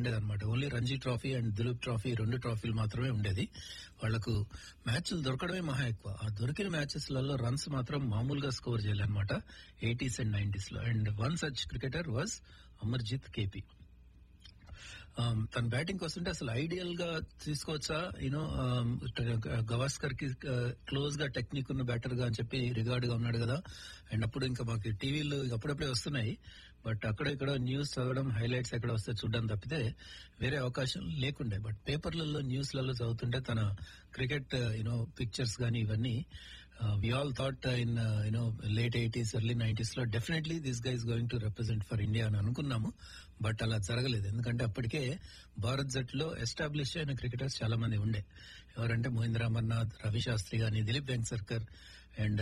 ఉండేదన్నమాట only Ranji trophy and Duleep trophy రెండు ట్రోఫీలు మాత్రమే ఉండేది వాళ్లకు మ్యాచ్లు దొరకడమే మహా ఎక్కువ ఆ దొరికిన మ్యాచెస్ లలో రన్స్ మాత్రం మామూలుగా స్కోర్ చేయాలన్నమాట ఎయిటీస్ అండ్ నైన్టీస్ లో and one such cricketer was Amarjit KP తన బ్యాటింగ్ వస్తుంటే అసలు ఐడియల్ గా తీసుకోవచ్చా యూనో గవాస్కర్ కి క్లోజ్ గా టెక్నిక్ ఉన్న బ్యాటర్ గా అని చెప్పి రిగార్డ్ గా ఉన్నాడు కదా అండ్ అప్పుడు ఇంకా మాకు టీవీలు అప్పుడప్పుడే వస్తున్నాయి బట్ అక్కడ ఇక్కడ న్యూస్ చదవడం హైలైట్స్ ఎక్కడ వస్తే చూడడం తప్పితే వేరే అవకాశం లేకుండే బట్ పేపర్లలో న్యూస్లలో చదువుతుంటే తన క్రికెట్ యూనో పిక్చర్స్ గానీ ఇవన్నీ we all thought in you know late eighties early nineties లో definitely this guy is going to represent for India అని అనుకున్నాము బట్ అలా జరగలేదు ఎందుకంటే అప్పటికే భారత్ జట్టులో ఎస్టాబ్లిష్ అయిన క్రికెటర్స్ చాలా మంది ఉండే ఎవరంటే మహేంద్ర అమర్నాథ్ రవి శాస్త్రి గాని Dilip Vengsarkar and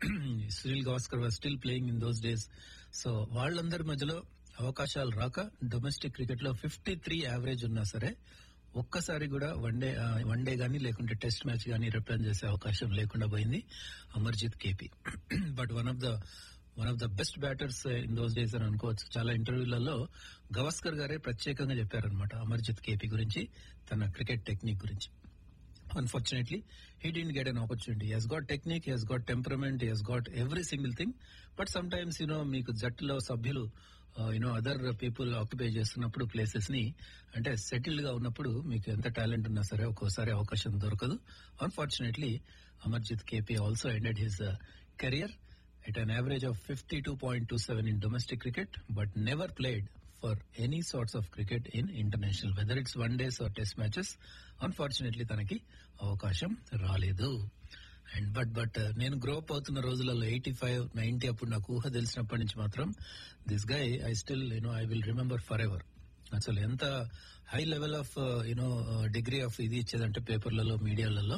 Sunil Gavaskar was still playing in those days so వాళ్ళందరి మధ్యలో అవకాశాలు రాక డొమెస్టిక్ క్రికెట్ లో ఫిఫ్టీ త్రీ యావరేజ్ ఉన్నా సరే ఒక్కసారి కూడా వన్డే వన్డే గానీ లేకుంటే టెస్ట్ మ్యాచ్ గానీ రిప్రజెంట్ చేసే అవకాశం లేకుండా పోయింది Amarjit KP but one of the one of the best batters in those days అని అనుకోవచ్చు చాలా ఇంటర్వ్యూలలో గవాస్కర్ గారే ప్రత్యేకంగా చెప్పారనమాట అమర్జిత్ కేపీ గురించి తన క్రికెట్ టెక్నిక్ గురించి unfortunately he didn't get an opportunity he's got technique he's got temperament he's got every single thing but sometimes you know మీకు జట్టులో సభ్యులు యూనో అదర్ పీపుల్ ఆక్యుపై చేస్తున్నప్పుడు ప్లేసెస్ ని అంటే సెటిల్డ్ గా ఉన్నప్పుడు మీకు ఎంత టాలెంట్ ఉన్నా సరే ఒక్కోసారి అవకాశం దొరకదు unfortunately Amarjit KP also ended his career at an average of 52.27 in domestic cricket, but never played for any sorts of cricket in international, whether it's one days or test matches. Unfortunately, తనకి అవకాశం రాలేదు and but but నేను grow up అవుతున్న రోజులలో eighty five ninety అప్పుడు నాకు ఊహ తెలిసినప్పటి నుంచి మాత్రం this guy I still you know I will remember forever అసలు ఎంత high level of you know degree of ఇది ఇచ్చేదంటే పేపర్లలో మీడియాలలో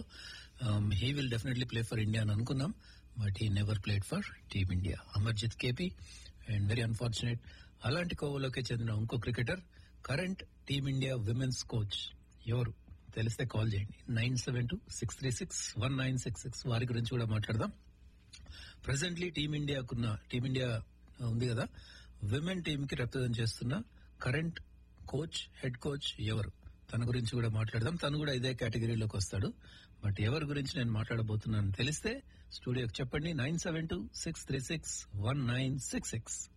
he will definitely play for India అని అనుకున్నాం but he never played for team India Amarjit KP and very unfortunate అలాంటి కోవలోకి చెందిన ఇంకో cricketer current team India women's coach ఎవరు తెలిస్తే కాల్ చేయండి nine seven two six three six one nine six six వారి గురించి కూడా మాట్లాడదాం ప్రెసెంట్లీ టీమిండియాకున్న టీమిండియా ఉంది కదా విమెన్ టీమ్ కి రిప్రజెంట్ చేస్తున్న కరెంట్ కోచ్ హెడ్ కోచ్ ఎవరు తన గురించి కూడా మాట్లాడదాం తను కూడా ఇదే కేటగిరీలోకి వస్తాడు బట్ ఎవరి గురించి నేను మాట్లాడబోతున్నాను తెలిస్తే స్టూడియోకి చెప్పండి nine seven two six three six one nine six six